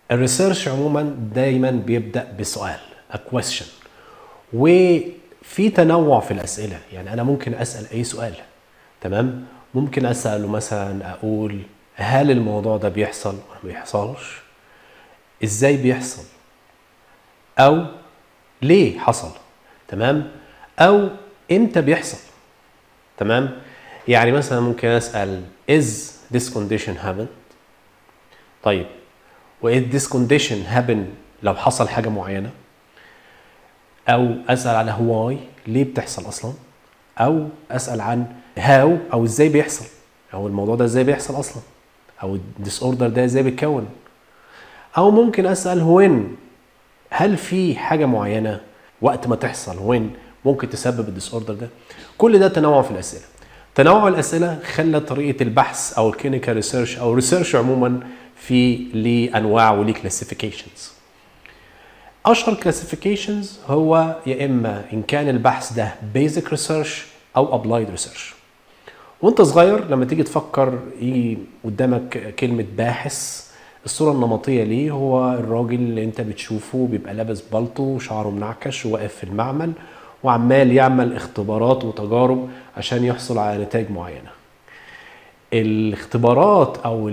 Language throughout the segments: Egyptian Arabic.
الريسيرش عموما دايما بيبدا بسؤال a question وفي تنوع في الاسئله يعني انا ممكن اسال اي سؤال تمام ممكن اساله مثلا اقول هل الموضوع ده بيحصل ولا ما بيحصلش ازاي بيحصل او ليه حصل تمام او امتى بيحصل تمام يعني مثلا ممكن اسال is this condition happened طيب و is this condition happen لو حصل حاجه معينه او اسال على why ليه بتحصل اصلا او اسال عن how او ازاي بيحصل او الموضوع ده ازاي بيحصل اصلا او الديس اوردر ده ازاي بيتكون او ممكن اسال when هل في حاجه معينه وقت ما تحصل وين ممكن تسبب الديس اوردر ده كل ده تنوع في الاسئله تنوع الاسئله خلى طريقه البحث او الكلينيكال ريسيرش او الريسيرش عموما في ليه انواع وليه كلاسيفيكيشنز اشهر كلاسيفيكيشنز هو يا اما ان كان البحث ده بيزك ريسيرش او ابلايد ريسيرش وانت صغير لما تيجي تفكر يجي قدامك كلمه باحث الصوره النمطيه ليه هو الراجل اللي انت بتشوفه بيبقى لابس بالطو وشعره منعكش وواقف في المعمل وعمال يعمل اختبارات وتجارب عشان يحصل على نتائج معينه الاختبارات او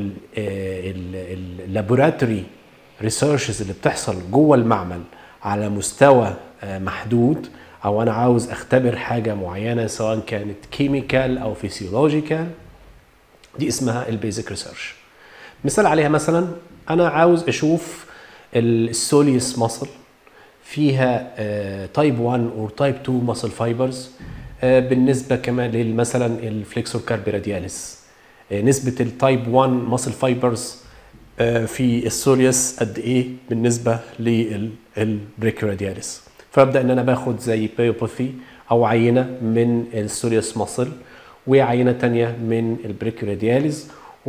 اللابوراتوري ريسيرشز اللي بتحصل جوه المعمل على مستوى محدود او انا عاوز اختبر حاجه معينه سواء كانت كيميكال او فيسيولوجيكال دي اسمها البيزك ريسيرش مثال عليها مثلا انا عاوز اشوف السوليوس ماسل فيها تايب 1 او تايب 2 ماسل فايبرز بالنسبه كمان مثلا الفليكسور كاربي رادياليس نسبه التايب 1 ماسل فايبرز في السوليوس قد ايه بالنسبه للبريكيو رادياليس فابدا ان انا باخد زي بايوباثي او عينه من السوليوس ماسل وعينه تانية من البريكيو رادياليس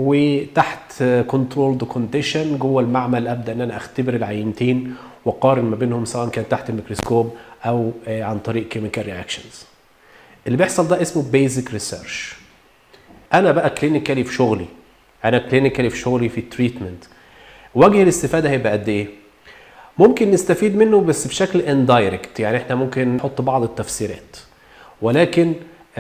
وتحت كنترولد كونديشن جوه المعمل ابدا ان انا اختبر العينتين واقارن ما بينهم سواء كان تحت الميكروسكوب او عن طريق كيميكال رياكشنز اللي بيحصل ده اسمه بيزك ريسيرش انا بقى كلينيكالي في شغلي انا كلينيكالي في شغلي في التريتمنت وجه الاستفاده هيبقى قد ايه ممكن نستفيد منه بس بشكل اندايركت يعني احنا ممكن نحط بعض التفسيرات ولكن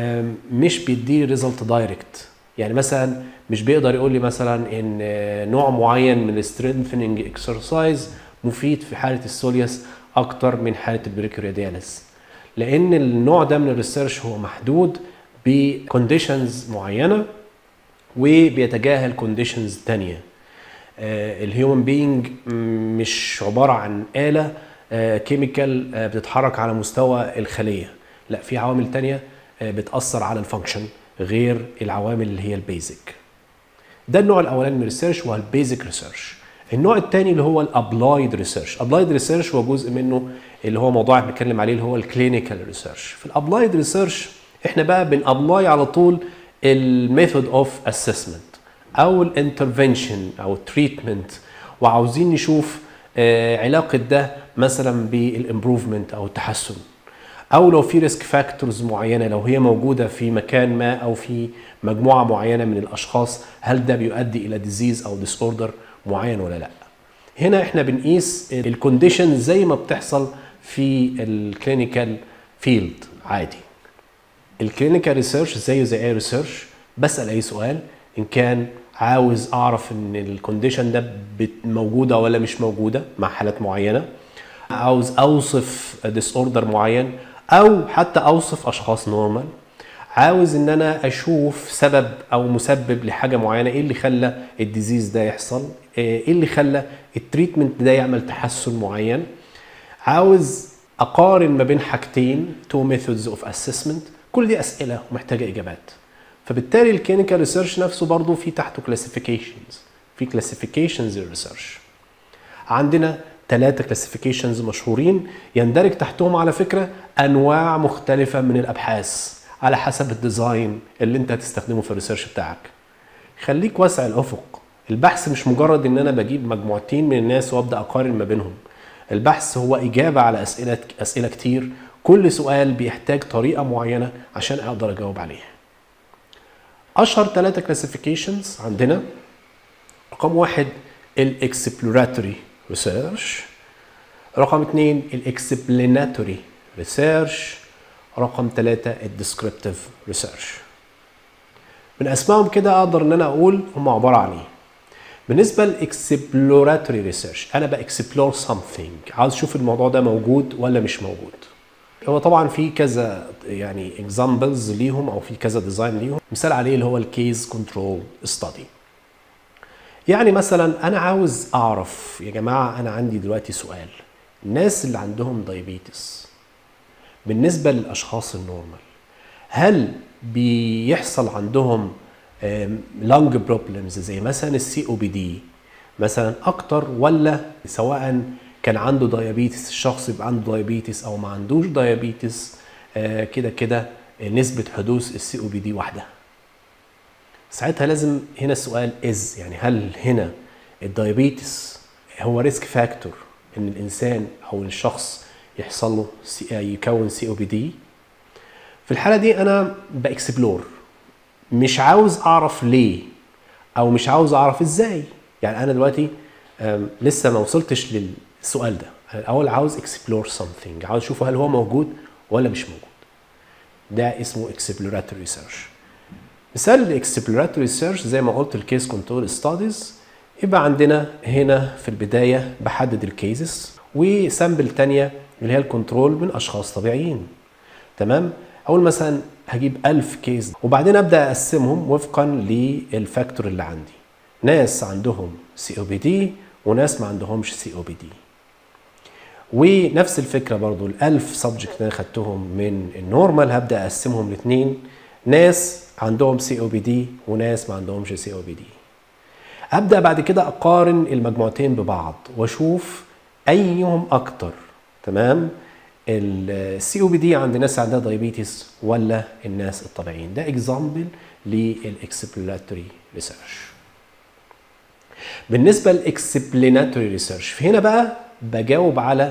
مش بيديني ريزلت دايركت يعني مثلا مش بيقدر يقول لي مثلا ان نوع معين من السترينثنينج اكسرسايز مفيد في حاله السوليوس اكتر من حاله البريكوريدياليس لان النوع ده من الريسيرش هو محدود بكونديشنز معينه وبيتجاهل كونديشنز تانية الهيومن بينج مش عباره عن اله كيميكال بتتحرك على مستوى الخليه لا في عوامل تانية بتاثر على الفانكشن غير العوامل اللي هي البيزك ده النوع الاولاني من الريسيرش وهو البيزك ريسيرش النوع الثاني اللي هو الابلايد ريسيرش ابلايد ريسيرش هو جزء منه اللي هو موضوع بنتكلم عليه اللي هو الكلينيكال ريسيرش في الابلايد ريسيرش احنا بقى بنابلاي على طول الميثود اوف اسسمنت او الانترفنشن او التريتمنت وعاوزين نشوف آه علاقه ده مثلا بالامبروفمنت او التحسن او لو في ريسك فاكتورز معينه لو هي موجوده في مكان ما او في مجموعه معينه من الاشخاص هل ده بيؤدي الى ديزيز او ديس اوردر معين ولا لا هنا احنا بنقيس الكونديشن زي ما بتحصل في الكلينيكال فيلد عادي الكلينيكال ريسيرش زيه زي اي ريسيرش بسال اي سؤال ان كان عاوز اعرف ان الكونديشن ده موجوده ولا مش موجوده مع حالات معينه عاوز اوصف ديس اوردر معين او حتى اوصف اشخاص نورمال عاوز ان انا اشوف سبب او مسبب لحاجه معينه ايه اللي خلى الديزيز ده يحصل ايه اللي خلى التريتمنت ده يعمل تحسن معين عاوز اقارن ما بين حاجتين تو ميثودز اوف اسسمنت كل دي اسئله ومحتاجه اجابات فبالتالي الكلينيكال ريسيرش نفسه برضه في تحته كلاسيفيكيشنز في كلاسيفيكيشنز للريسيرش عندنا ثلاثة كلاسيفيكيشنز مشهورين يندرج تحتهم على فكرة أنواع مختلفة من الأبحاث على حسب الديزاين اللي أنت هتستخدمه في الريسيرش بتاعك. خليك واسع الأفق. البحث مش مجرد إن أنا بجيب مجموعتين من الناس وأبدأ أقارن ما بينهم. البحث هو إجابة على أسئلة أسئلة كتير، كل سؤال بيحتاج طريقة معينة عشان أقدر أجاوب عليه. أشهر ثلاثة كلاسيفيكيشنز عندنا رقم واحد الاكسبلوراتوري ريسيرش رقم اثنين الاكسبليناتوري ريسيرش رقم ثلاثة الديسكريبتيف ريسيرش من اسمائهم كده اقدر ان انا اقول هم عباره عن ايه بالنسبه للاكسبلوراتوري ريسيرش انا باكسبلور سمثينج عاوز اشوف الموضوع ده موجود ولا مش موجود هو طبعا في كذا يعني اكزامبلز ليهم او في كذا ديزاين ليهم مثال عليه اللي هو الكيس كنترول ستادي يعني مثلا انا عاوز اعرف يا جماعه انا عندي دلوقتي سؤال الناس اللي عندهم دايابيتس بالنسبه للاشخاص النورمال هل بيحصل عندهم لانج بروبلمز زي مثلا السي او بي دي مثلا اكتر ولا سواء كان عنده دايابيتس الشخص يبقى عنده دايابيتس او ما عندوش دايابيتس كده كده نسبه حدوث السي او بي دي واحده ساعتها لازم هنا السؤال از يعني هل هنا الدايابيتس هو ريسك فاكتور ان الانسان او الشخص يحصل له يكون سي او بي دي في الحاله دي انا باكسبلور مش عاوز اعرف ليه او مش عاوز اعرف ازاي يعني انا دلوقتي لسه ما وصلتش للسؤال ده انا الاول عاوز اكسبلور something عاوز اشوفه هل هو موجود ولا مش موجود ده اسمه exploratory ريسيرش مثال الاكسبلوراتوري ريسيرش زي ما قلت الكيس كنترول ستاديز يبقى عندنا هنا في البدايه بحدد الكيسز وسامبل تانية اللي هي الكنترول من اشخاص طبيعيين تمام اقول مثلا هجيب 1000 كيس وبعدين ابدا اقسمهم وفقا للفاكتور اللي عندي ناس عندهم سي او بي دي وناس ما عندهمش سي او بي دي ونفس الفكره برضو ال1000 سبجكت اللي انا خدتهم من النورمال هبدا اقسمهم لاثنين ناس عندهم سي او بي دي وناس ما عندهمش سي او بي دي ابدا بعد كده اقارن المجموعتين ببعض واشوف ايهم اكتر تمام السي او بي دي عند ناس عندها دايابيتس ولا الناس الطبيعيين ده اكزامبل للاكسبلاتوري ريسيرش بالنسبه للاكسبليناتوري ريسيرش هنا بقى بجاوب على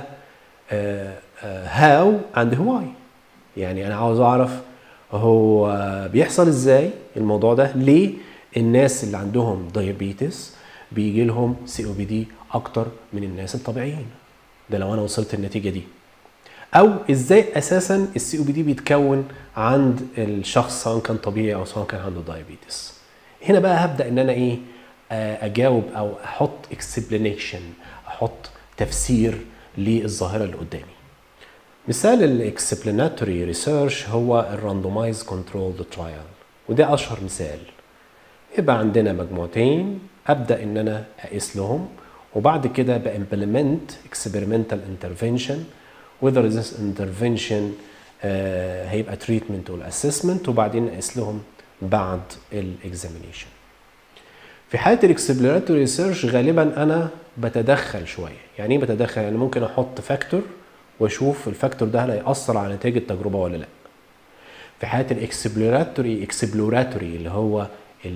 هاو اند واي يعني انا عاوز اعرف هو بيحصل ازاي الموضوع ده ليه الناس اللي عندهم دايابيتس بيجي لهم سي او بي دي اكتر من الناس الطبيعيين ده لو انا وصلت النتيجه دي او ازاي اساسا السي او بي دي بيتكون عند الشخص سواء كان طبيعي او سواء كان عنده دايابيتس هنا بقى هبدا ان انا ايه اجاوب او احط اكسبلانيشن احط تفسير للظاهره اللي قدامي مثال الاكسبلاناتوري ريسيرش هو الراندومايز كنترول ترايل وده اشهر مثال يبقى عندنا مجموعتين ابدا ان انا اقيس لهم وبعد كده بامبلمنت experimental intervention whether this intervention آه هيبقى treatment ولا assessment وبعدين اقيس لهم بعد الاكزامينيشن في حاله الاكسبلوراتوري ريسيرش غالبا انا بتدخل شويه يعني ايه بتدخل يعني ممكن احط فاكتور واشوف الفاكتور ده هل هيأثر على نتائج التجربه ولا لا في حاله الاكسبلوراتوري اكسبلوراتوري اللي هو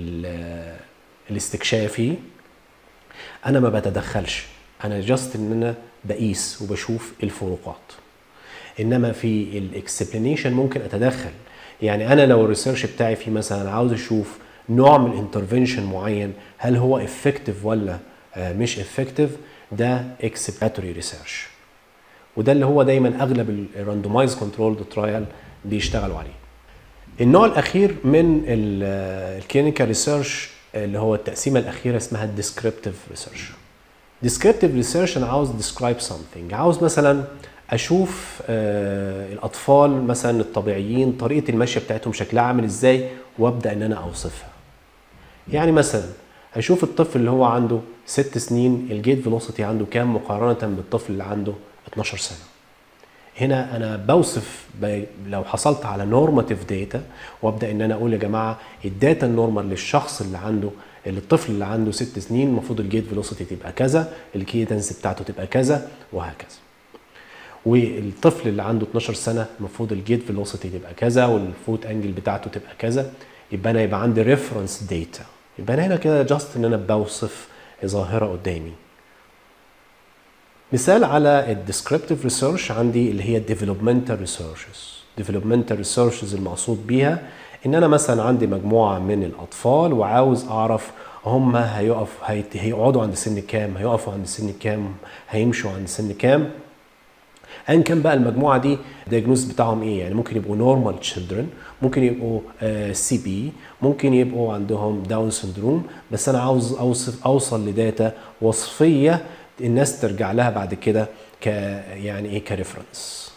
الاستكشافي انا ما بتدخلش انا جاست ان انا بقيس وبشوف الفروقات انما في الاكسبلانيشن ممكن اتدخل يعني انا لو الريسيرش بتاعي فيه مثلا عاوز اشوف نوع من انترفنشن معين هل هو افكتيف ولا مش افكتيف ده اكسبلاتوري ريسيرش وده اللي هو دايما اغلب الراندومايز كنترول ترايل بيشتغلوا عليه النوع الاخير من الكلينيكال ريسيرش اللي هو التقسيمه الاخيره اسمها الديسكريبتيف ريسيرش ديسكريبتيف ريسيرش انا عاوز ديسكرايب something عاوز مثلا اشوف آه الاطفال مثلا الطبيعيين طريقه المشي بتاعتهم شكلها عامل ازاي وابدا ان انا اوصفها يعني مثلا اشوف الطفل اللي هو عنده ست سنين الجيت فيلوسيتي عنده كام مقارنه بالطفل اللي عنده 12 سنه هنا انا بوصف ب... لو حصلت على نورماتيف داتا وابدا ان انا اقول يا جماعه الداتا النورمال للشخص اللي عنده اللي الطفل اللي عنده ست سنين المفروض الجيت فيلوسيتي تبقى كذا الكيدنس بتاعته تبقى كذا وهكذا والطفل اللي عنده 12 سنه المفروض الجيت فيلوسيتي تبقى كذا والفوت انجل بتاعته تبقى كذا يبقى انا يبقى عندي ريفرنس داتا يبقى انا هنا كده جاست ان انا بوصف ظاهره قدامي مثال على الديسكريبتيف ريسيرش عندي اللي هي الديفلوبمنتال ريسيرشز ديفلوبمنتال ريسيرشز المقصود بيها ان انا مثلا عندي مجموعه من الاطفال وعاوز اعرف هم هيقف هيت- هيقعدوا عند سن كام هيقفوا عند سن كام هيمشوا عند سن كام ايا كان بقى المجموعه دي الدياجنوز بتاعهم ايه يعني ممكن يبقوا نورمال تشيلدرن ممكن يبقوا سي بي ممكن يبقوا عندهم داون سندروم بس انا عاوز اوصف اوصل لداتا وصفيه الناس ترجع لها بعد كده ك يعني ايه كريفرنس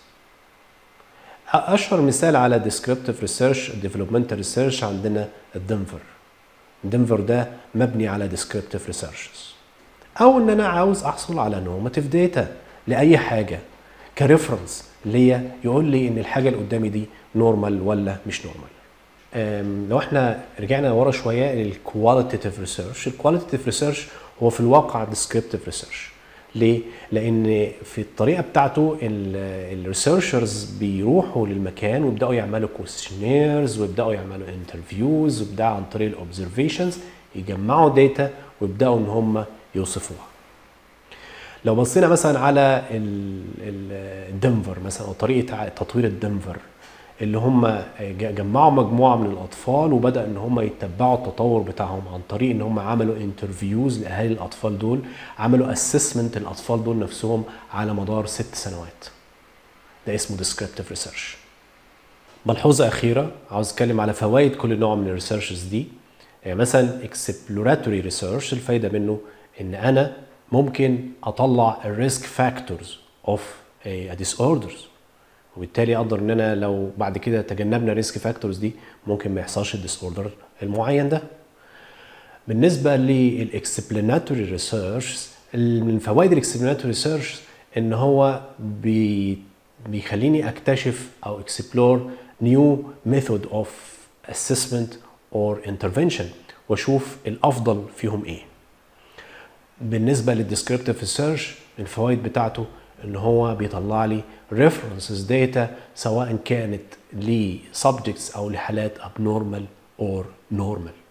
اشهر مثال على ديسكريبتيف ريسيرش ديفلوبمنتال ريسيرش عندنا الدنفر دنفر ده مبني على ديسكريبتيف ريسيرشز او ان انا عاوز احصل على نورماتيف داتا لاي حاجه كريفرنس ليا يقول لي ان الحاجه اللي قدامي دي نورمال ولا مش نورمال أم، لو احنا رجعنا ورا شويه للكواليتيف ريسيرش الكواليتيف ريسيرش هو في الواقع ديسكريبتيف ريسيرش ليه؟ لان في الطريقه بتاعته الريسيرشرز بيروحوا للمكان ويبداوا يعملوا كويستشنيرز ويبداوا يعملوا انترفيوز ويبداوا عن طريق الاوبزرفيشنز يجمعوا داتا ويبداوا ان هم يوصفوها لو بصينا مثلا على ال- ال- الدنفر مثلا او طريقه ع- تطوير الدنفر اللي هم ج- جمعوا مجموعه من الاطفال وبدا ان هم يتبعوا التطور بتاعهم عن طريق ان هم عملوا انترفيوز لاهالي الاطفال دول عملوا اسسمنت الاطفال دول نفسهم على مدار ست سنوات ده اسمه descriptive ريسيرش ملحوظه اخيره عاوز اتكلم على فوائد كل نوع من الريسيرشز دي يعني مثلا exploratory research الفايده منه ان انا ممكن اطلع الريسك فاكتورز اوف disorders وبالتالي اقدر ان انا لو بعد كده تجنبنا الريسك فاكتورز دي ممكن ما يحصلش الديس اوردر المعين ده بالنسبه للاكسبلاناتوري ريسيرش من فوائد الاكسبلاناتوري ريسيرش ان هو بي بيخليني اكتشف او اكسبلور نيو ميثود اوف اسسمنت اور انترفنشن واشوف الافضل فيهم ايه بالنسبه للديسكريبتيف ريسيرش الفوائد بتاعته ان هو بيطلع لي references data سواء كانت ل subjects او لحالات abnormal or normal